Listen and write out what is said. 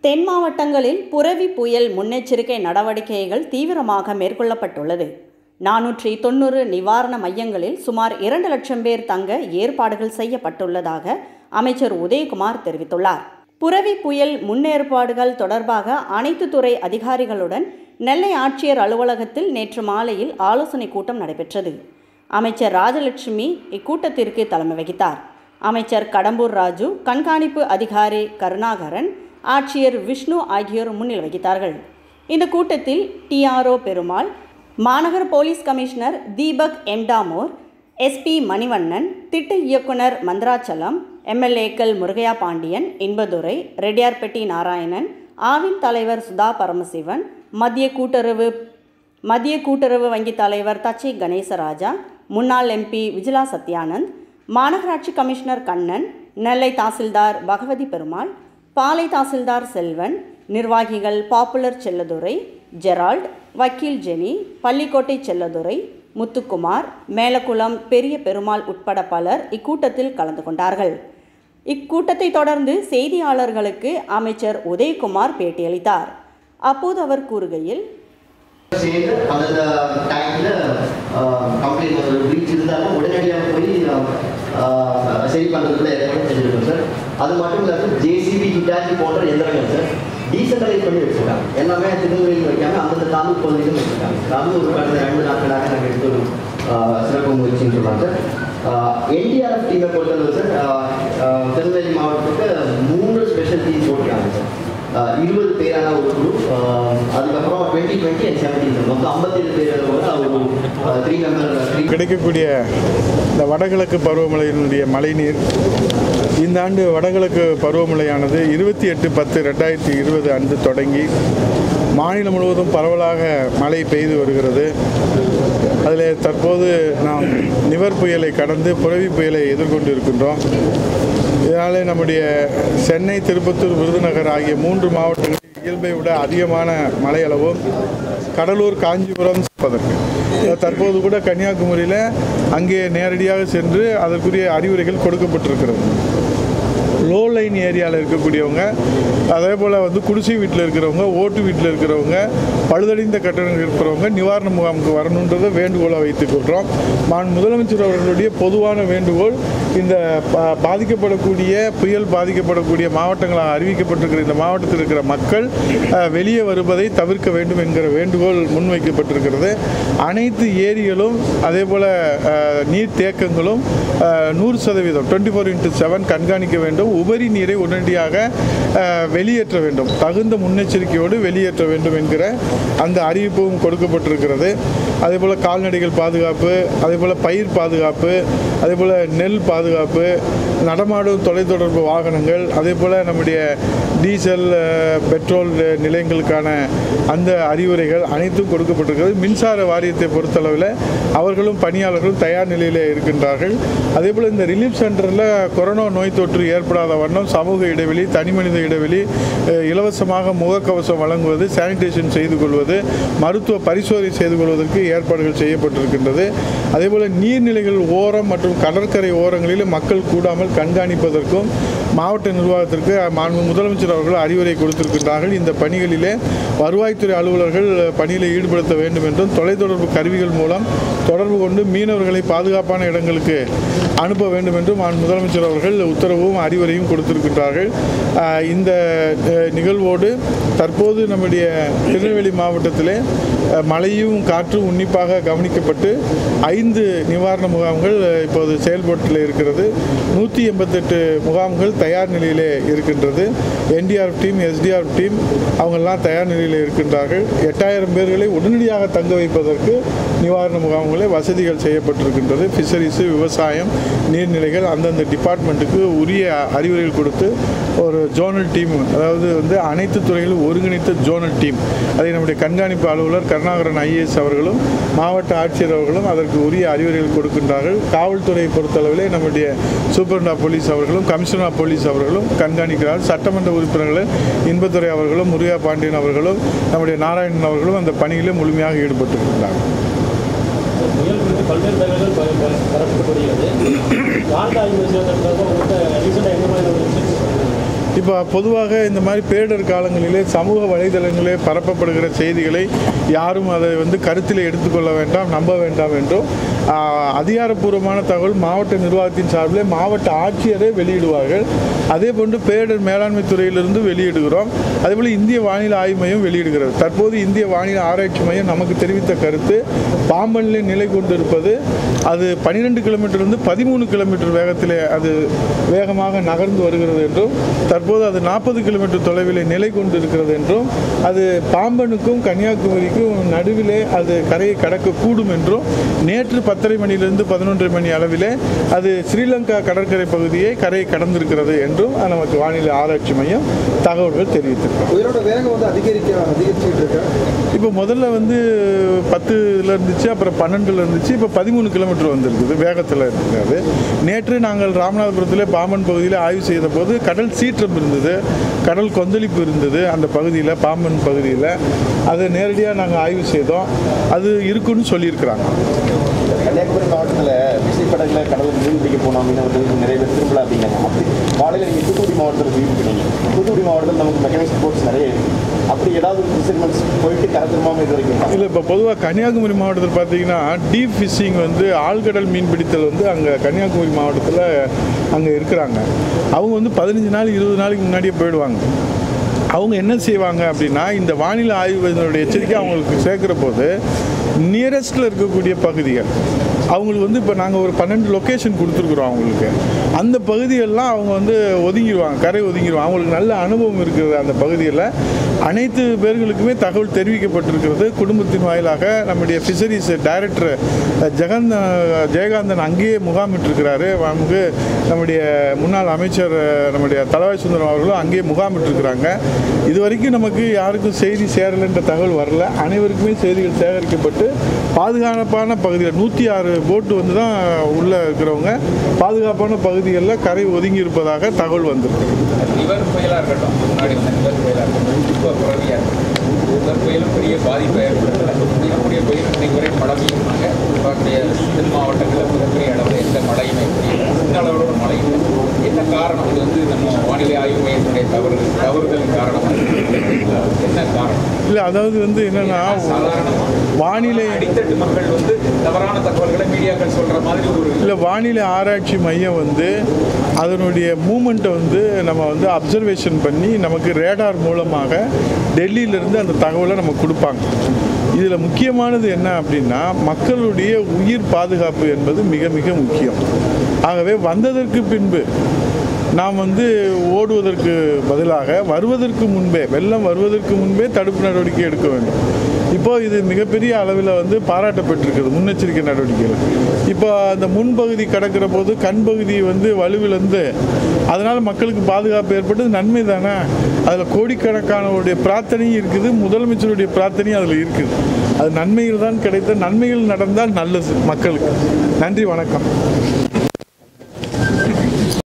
தென் மாவட்டங்களில் புரவி புயல் முன்னெச்சரிக்கை நடவடிக்கைகள் தீவிரமாக மேற்கொள்ளப்பட்டுள்ளது நானூற்றி தொண்ணூறு நிவாரண மையங்களில் சுமார் இரண்டு லட்சம் பேர் தங்க ஏற்பாடுகள் செய்யப்பட்டுள்ளதாக அமைச்சர் உதயகுமார் தெரிவித்துள்ளார் புரவி புயல் முன்னேற்பாடுகள் தொடர்பாக அனைத்து துறை அதிகாரிகளுடன் நெல்லை ஆட்சியர் அலுவலகத்தில் நேற்று மாலையில் ஆலோசனை கூட்டம் நடைபெற்றது அமைச்சர் ராஜலட்சுமி இக்கூட்டத்திற்கு தலைமை வகித்தார் அமைச்சர் கடம்பூர் ராஜு கண்காணிப்பு அதிகாரி கருணாகரன் ஆட்சியர் விஷ்ணு ஆகியோர் முன்னிலை வகித்தார்கள் இந்த கூட்டத்தில் டிஆர்ஓ பெருமாள் மாநகர police commissioner Deepak எம்டாமோர் SP Manivannan திட்ட இயக்குனர் மந்திராச்சலம் எம்எல்ஏக்கள் முருகையா பாண்டியன் இன்பதுரை ரெட்டியார்பட்டி நாராயணன் ஆவின் தலைவர் சுதா பரமசிவன் மத்திய கூட்டுறவு மத்திய கூட்டுறவு வங்கி தலைவர் தச்சை கணேசராஜா முன்னாள் எம்பி விஜிலா சத்யானந்த் மாநகராட்சி கமிஷனர் கண்ணன் நெல்லை தாசில்தார் பகவதி பெருமாள் பாலை தாசில்தார் செல்வன் நிர்வாகிகள் பாப்புலர் செல்லதுரை ஜெரால்ட் வக்கீல் ஜெனி பள்ளிக்கோட்டை செல்லதுரை முத்துக்குமார் மேலக்குளம் பெரிய பெருமாள் உட்பட பலர் இக்கூட்டத்தில் கலந்து கொண்டார்கள் இக்கூட்டத்தை தொடர்ந்து செய்தியாளர்களுக்கு அமைச்சர் உதயகுமார் பேட்டியளித்தார் அப்போது அவர் கூறுகையில் சேர்ந்து அந்தந்த டைம்ல கம்ப்ளைண்ட் ஒரு பிரீச் இருந்தாலும் உடனடியாக போய் ஆஹ், சரி பண்ணுறதுக்குள்ள ஏற்பாடு செஞ்சிருக்கோம் சார் அது மட்டும் இல்லாமல் ஜேசிபி ஹிட்டாச்சி போன்ற எந்திரங்கள் சார் டீசென்ட்ரலைஸ் பண்ணி வச்சிருக்காங்க எல்லாமே திருநெல்வேலியில் வைக்காம அந்தந்த தாலுக் பகுதியிலும் வச்சிருக்காங்க சார் அதுவும் ஒரு கடந்த ரெண்டு நாட்களாக நாங்கள் எடுத்து ஒரு ஆஹ், சிறப்பு முயற்சின்னு சொல்லலாம் சார் என்டிஆர்எஃப் டீமை பொறுத்தளவு சார் ஆஹ், ஆஹ், திருநெல்வேலி மாவட்டத்துக்கு மூன்று ஸ்பெஷல் டீம் போட்டிருக்காங்க சார் ஆஹ் இருபது பேரான ஒரு குழு அதுக்கப்புறம் டுவெண்ட்டி டுவெண்ட்டி அண்ட் செவன்டீன் மொத்தம் ஐம்பத்தேழு பேர் ஒரு த்ரீ மெம்பர் த்ரீ கிடைக்கக்கூடிய இந்த வடகிழக்கு பருவமழையினுடைய மழைநீர் இந்த ஆண்டு வடகிழக்கு பருவமழையானது இருபத்தி எட்டு பத்து ரெண்டாயிரத்தி இருபது அன்று தொடங்கி மாநிலம் முழுவதும் பரவலாக மழை பெய்து வருகிறது அதில் தற்போது நாம் நிவர் புயலை கடந்து புரவி புயலை எதிர்கொண்டு இருக்கின்றோம் இதனால் நம்முடைய சென்னை திருப்பத்தூர் விருதுநகர் ஆகிய மூன்று மாவட்டங்களில் இயல்பை விட அதிகமான மழையளவும் கடலூர் காஞ்சிபுரம் இருப்பதற்கு தற்போது கூட கன்னியாகுமரியில் அங்கே நேரடியாக சென்று அதற்குரிய அறிவுரைகள் கொடுக்கப்பட்டிருக்கிறது லோ லைன் ஏரியாவில் இருக்கக்கூடியவங்க அதே போல் வந்து குடிசை வீட்டில் இருக்கிறவங்க ஓட்டு வீட்டில் இருக்கிறவங்க பழுதடைந்த கட்டடங்கள் இருக்கிறவங்க நிவாரண முகாமுக்கு வரணுன்றதை வேண்டுகோளை வைத்துக் கொள்கிறோம் மான் முதலமைச்சர் அவர்களுடைய பொதுவான வேண்டுகோள் இந்த பா- பாதிக்கப்படக்கூடிய புயல் பாதிக்கப்படக்கூடிய மாவட்டங்களாக அறிவிக்கப்பட்டிருக்கிற இந்த மாவட்டத்தில் இருக்கிற மக்கள் அஹ், வெளியே வருவதை தவிர்க்க வேண்டும் என்கிற வேண்டுகோள் முன்வைக்கப்பட்டிருக்கிறது அனைத்து ஏரிகளும் அதே போல் நீர் தேக்கங்களும் அஹ், நூறு சதவீதம் டுவெண்ட்டி ஃபோர் இன்ட்டு செவன் கண்காணிக்க வேண்டும் உபரி நீரை உடனடியாக அஹ், வெளியேற்ற வேண்டும் தகுந்த முன்னெச்சரிக்கையோடு வெளியேற்ற வேண்டும் என்கிற அந்த அறிவிப்பும் கொடுக்கப்பட்டிருக்கிறது அதே போல் கால்நடைகள் பாதுகாப்பு அதே போல் பயிர் பாதுகாப்பு அதே போல் நெல் பாதுகாப்பு நடமாடும் தொலைத்தொடர்பு வாகனங்கள் அதே போல் நம்முடைய டீசல் அஹ், பெட்ரோல் அஹ், நிலையங்களுக்கான அந்த அறிவுரைகள் அனைத்தும் கொடுக்கப்பட்டிருக்கிறது மின்சார வாரியத்தை பொறுத்தளவில் அவர்களும் பணியாளர்களும் தயார் நிலையில் இருக்கின்றார்கள் அதே போல் இந்த ரிலீஃப் சென்டரில் கொரோனா நோய் தொற்று ஏற்படாத வண்ணம் சமூக இடைவெளி தனிமனித இடைவெளி அஹ், இலவசமாக முகக்கவசம் வழங்குவது சானிடேஷன் செய்து கொள்வது மருத்துவ பரிசோதனை செய்து கொள்வதற்கு ஏற்பாடுகள் செய்யப்பட்டிருக்கின்றது அதே போல் நீர்நிலைகள் ஓரம் மற்றும் கடற்கரை ஓரங்களில் மக்கள் கூடாமல் கண்காணிப்பதற்கும் மாவட்ட நிர்வாகத்திற்கு மாண்பு முதலமைச்சர் அவர்கள் அறிவுரை கொடுத்திருக்கின்றார்கள் இந்த பணிகளிலே வருவாய்த்துறை அலுவலர்கள் பணியில் ஈடுபடுத்த வேண்டும் என்றும் தொலைத்தொடர்பு கருவிகள் மூலம் தொடர்பு கொண்டு மீனவர்களை பாதுகாப்பான இடங்களுக்கு அனுப்ப வேண்டும் என்றும் மாண்பு முதலமைச்சர் அவர்கள் உத்தரவும் அறிவுரையும் கொடுத்திருக்கின்றார்கள் ஆஹ் இந்த அஹ், நிகழ்வோடு தற்போது நம்முடைய திருநெல்வேலி மாவட்டத்திலே அஹ், மழையும் காற்றும் உன்னிப்பாக கவனிக்கப்பட்டு ஐந்து நிவாரண முகாம்கள் அஹ், இப்போது செயல்பாட்டில் இருக்கிறது நூற்றி எண்பத்தெட்டு முகாம்கள் தயார் நிலையிலே இருக்கின்றது என்டிஆர்எஃப் டீம் எஸ்டிஆர்எஃப் டீம் அவங்கெல்லாம் தயார் நிலையில் இருக்கின்றார்கள் எட்டாயிரம் பேர்களை உடனடியாக தங்க வைப்பதற்கு நிவாரண முகாம்களே வசதிகள் செய்யப்பட்டிருக்கின்றது ஃபிஷரிஸு விவசாயம் நீர்நிலைகள் அந்தந்த டிபார்ட்மெண்ட்டுக்கு உரிய அறிவுரைகள் கொடுத்து ஒரு ஜோனல் டீம் அதாவது வந்து அனைத்து துறைகளும் ஒருங்கிணைத்த ஜோனல் டீம் அதை நம்முடைய கண்காணிப்பு அலுவலர் கருணாகரன் ஐஏஎஸ் அவர்களும் மாவட்ட ஆட்சியர் அவர்களும் அதற்கு உரிய அறிவுரைகள் கொடுக்கின்றார்கள் காவல்துறையை பொறுத்தளவிலே நம்முடைய சூப்பரண்டா போலீஸ் அவர்களும் கமிஷனர் ஆஃப் போலீஸ் அவர்களும் கண்காணிக்கிறார்கள் சட்டமன்ற உறுப்பினர்கள் இன்பத்துறை அவர்களும் முருகா பாண்டியன் அவர்களும் நம்முடைய நாராயணன் அவர்களும் அந்த பணியிலே முழுமையாக ஈடுபட்டிருக்கின்றார்கள் புயல் குறித்து பல்வேறு தகவல்கள் ப- ப- பரப்பப்பட்டு வருகிறது வானிலை ஆய்வு செய்வதற்காக உங்கள்கிட்ட ரீசெண்டாக எந்த மாதிரி ஒரு research பண்ணுவீங்க? இப்போ பொதுவாக இந்த மாதிரி பேரிடர் காலங்களிலே சமூக வலைதளங்களிலே பரப்பப்படுகிற செய்திகளை யாரும் அதை வந்து கருத்தில் எடுத்துக்கொள்ள வேண்டாம் நம்ப வேண்டாம் என்றும் ஆஹ், அதிகாரப்பூர்வமான தகவல் மாவட்ட நிர்வாகத்தின் சார்பிலே மாவட்ட ஆட்சியரே வெளியிடுவார்கள் அதே போன்று பேரிடர் மேலாண்மை துறையிலிருந்து வெளியிடுகிறோம் அதேபோல் இந்திய வானிலை ஆய்வு மையம் வெளியிடுகிறது தற்போது இந்திய வானிலை ஆராய்ச்சி மையம் நமக்கு தெரிவித்த கருத்து பாம்பனில் நிலை கொண்டிருப்பது அது பன்னிரெண்டு கிலோமீட்டர்லேருந்து பதிமூணு கிலோமீட்டர் வேகத்திலே அது வேகமாக நகர்ந்து வருகிறது என்றும் தற்போது அது நாற்பது கிலோமீட்டர் தொலைவில் நிலை கொண்டிருக்கிறது என்றும் அது பாம்பனுக்கும் கன்னியாகுமரிக்கும் நடுவிலே அது கரையை கடக்கக்கூடும் என்றும் நேற்று பத்தரை மணியிலிருந்து பதினொன்றரை மணி அளவிலே அது ஸ்ரீலங்கா கடற்கரை பகுதியை கரையை கடந்திருக்கிறது என்றும் நமக்கு வானிலை ஆராய்ச்சி மையம் தகவல்கள் தெரிவித்திருக்கிறது புயலோட வேகம் வந்து அதிகரிக்க அதிகரிச்சுட்டு இருக்கு இப்போ முதல்ல வந்து பத்துல இருந்துச்சு அப்புறம் பன்னெண்டுல இருந்துச்சு இப்போ பதிமூணு கிலோமீட்டர் வந்திருக்குது வேகத்தில் இருக்கிறது நேற்று நாங்கள் ராமநாதபுரத்தில் பாம்பன் பகுதியில் ஆய்வு செய்த போது கடல் சீற்றம் இருந்தது கடல் கொந்தளிப்பு இருந்தது அந்த பகுதியில் பாம்பன் பகுதியில் அதை நேரடியாக நாங்கள் ஆய்வு செய்தோம் அது இருக்குன்னு சொல்லியிருக்கிறாங்க கன்னியாகுமரி மாவட்டத்தில் விசைப்படகுல கடலில் மீன் பிடிக்க போனோம் அப்படின்னு வந்து நிறைய பேர் திரும்பல அப்படிங்கிறாங்க அப்படி காலையில் நீங்கள் தூத்துக்குடி மாவட்டத்தில் மீன் பிடிக்கிறீங்க தூத்துக்குடி மாவட்டத்தில் நமக்கு மெக்கானிக் ஸ்போர்ட்ஸ் நிறைய இருக்கு அப்படி ஏதாவது விசிட்மெண்ட்ஸ் போயிட்டு கரை திரும்பாமல் இது வரைக்கும் இல்லை இப்போ பொதுவாக கன்னியாகுமரி மாவட்டத்தில் பார்த்தீங்கன்னா டீப் ஃபிஷிங் வந்து ஆழ்கடல் மீன் பிடித்தல் வந்து அங்கே கன்னியாகுமரி மாவட்டத்தில் அங்கே இருக்கிறாங்க அவங்க வந்து பதினஞ்சு நாள் இருபது நாளைக்கு முன்னாடியே போயிடுவாங்க அவங்க என்ன செய்வாங்க அப்படின்னா இந்த வானிலை ஆய்வுடைய எச்சரிக்கை அவங்களுக்கு சேர்க்குற போது நியரஸ்டில் இருக்கக்கூடிய பகுதிகள் அவங்களுக்கு வந்து இப்போ நாங்கள் ஒரு பன்னெண்டு லொக்கேஷன் கொடுத்துருக்குறோம் அவங்களுக்கு அந்த பகுதியெல்லாம் அவங்க வந்து ஒதுங்கிடுவாங்க கரை ஒதுங்கிடுவாங்க அவங்களுக்கு நல்ல அனுபவம் இருக்கிறது அந்த பகுதியில் அனைத்து பேர்களுக்குமே தகவல் தெரிவிக்கப்பட்டிருக்கிறது குடும்பத்தின் வாயிலாக நம்முடைய ஃபிஷரிஸ் டைரக்டர் ஜெகந்த ஜெயகாந்தன் அங்கேயே முகாமிட்டிருக்கிறாரு நமக்கு நம்முடைய முன்னாள் அமைச்சர் நம்முடைய தலவாய் சுந்தரம் அவர்களும் அங்கேயே முகாமிட்டிருக்கிறாங்க இது வரைக்கும் நமக்கு யாருக்கும் செய்தி சேரலைன்ற தகவல் வரல அனைவருக்குமே செய்திகள் சேகரிக்கப்பட்டு பாதுகாப்பான பகுதிகள் நூற்றி ஆறு போட்டு வந்து தான் உள்ளே இருக்கிறவங்க பாதுகாப்பான பகுதிகளில் கரை ஒதுங்கி இருப்பதாக தகவல் வந்திருக்கு நிவர் புயலாக இருக்கட்டும் முன்னாடி வந்த நிவர் புயலாக இருக்கட்டும் இப்போ புறவியாக இருக்கட்டும் நிவர் புயலும் பெரிய பாதிப்பை ஏற்படுத்தலை இருக்கக்கூடிய புயல் இன்னைக்கு வரை மழை பெய்யுமாங்க பார்க்கக்கூடிய தென் மாவட்டங்களில் மிகப்பெரிய அளவில் எந்த மழையுமே பெய்யல இந்த அளவோட மழை இல்லை என்ன காரணம் இது வந்து நம்ம வானிலை ஆய்வு மையத்தினுடைய தவறு தவறுதலின் காரணமாக என்ன காரணம் இல்லை அதாவது வந்து என்னென்னா சாதாரணமாக வானிலை அடித்தட்டு மக்கள் வந்து தவறான தகவல்களை மீடியாக்கள் சொல்ற மாதிரி ஒரு இல்லை வானிலை ஆராய்ச்சி மையம் வந்து அதனுடைய மூமெண்ட்டை வந்து நம்ம வந்து அப்சர்வேஷன் பண்ணி நமக்கு ரேடார் மூலமாக டெல்லியிலேருந்து அந்த தகவலை நம்ம கொடுப்பாங்க இதில் முக்கியமானது என்ன அப்படின்னா மக்களுடைய உயிர் பாதுகாப்பு என்பது மிக மிக முக்கியம் ஆகவே வந்ததற்கு பின்பு நாம் வந்து ஓடுவதற்கு பதிலாக வருவதற்கு முன்பே வெள்ளம் வருவதற்கு முன்பே தடுப்பு நடவடிக்கை எடுக்க வேண்டும் இப்போ இது மிகப்பெரிய அளவில் வந்து பாராட்டப்பட்டிருக்கிறது முன்னெச்சரிக்கை நடவடிக்கைகள் இப்போ அந்த முன்பகுதி கடக்கிற போது கண் பகுதி வந்து வலுவிழந்து அதனால் மக்களுக்கு பாதுகாப்பு ஏற்பட்டது நன்மை தானே அதில் கோடிக்கணக்கானவருடைய பிரார்த்தனையும் இருக்குது முதலமைச்சருடைய பிரார்த்தனையும் அதில் இருக்குது அது நன்மைகள் தான் கிடைத்த நன்மைகள் நடந்தால் நல்லது மக்களுக்கு நன்றி வணக்கம்